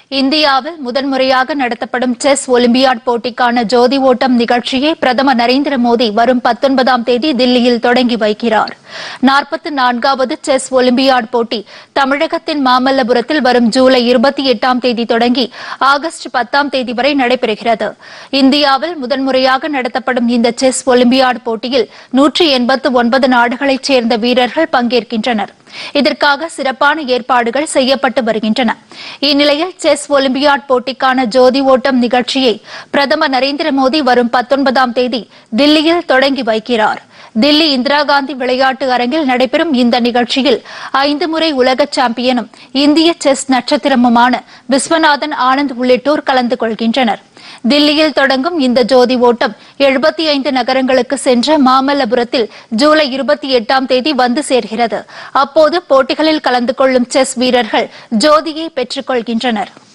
இந்தியாவில் முதன்முறையாக நடத்தப்படும் செஸ் ஒலிம்பியாட் போட்டிக்கான ஜோதி ஓட்டம் நிகழ்ச்சியை பிரதமர் நரேந்திர மோடி வரும் பத்தொன்பதாம் தேதி தில்லியில் தொடங்கி வைக்கிறார் நாற்பத்தி நான்காவது செஸ் ஒலிம்பியாட் போட்டி தமிழகத்தின் மாமல்லபுரத்தில் வரும் ஜூலை இருபத்தி எட்டாம் தேதி தொடங்கி ஆகஸ்ட் பத்தாம் தேதி வரை நடைபெறுகிறது இந்தியாவில் முதன்முறையாக நடத்தப்படும் இந்த செஸ் ஒலிம்பியாட் போட்டியில் நூற்றி எண்பத்து ஒன்பது நாடுகளைச் சேர்ந்த வீரர்கள் பங்கேற்கின்றனர் இதற்காக சிறப்பான ஏற்பாடுகள் செய்யப்பட்டு வருகின்றன இந்நிலையில் செஸ் ஒலிம்பியாட் போட்டிக்கான ஜோதி ஓட்டம் நிகழ்ச்சியை பிரதமர் நரேந்திர மோடி வரும் பத்தொன்பதாம் தேதி தில்லியில் தொடங்கி வைக்கிறார் தில்லி இந்திரா காந்தி விளையாட்டு அரங்கில் நடைபெறும் இந்த நிகழ்ச்சியில் ஐந்து முறை உலக சாம்பியனும் இந்திய செஸ் நட்சத்திரமுமான விஸ்வநாதன் ஆனந்த் உள்ளிட்டோர் கலந்து கொள்கின்றனர் தில்லியில் தொடங்கும் இந்த ஜோதி ஓட்டம் எழுபத்தி ஐந்து நகரங்களுக்கு சென்ற மாமல்லபுரத்தில் ஜூலை இருபத்தி எட்டாம் தேதி வந்து சேர்கிறது அப்போது போட்டிகளில் கலந்து கொள்ளும் செஸ் வீரர்கள் ஜோதியை பெற்றுக் கொள்கின்றனர்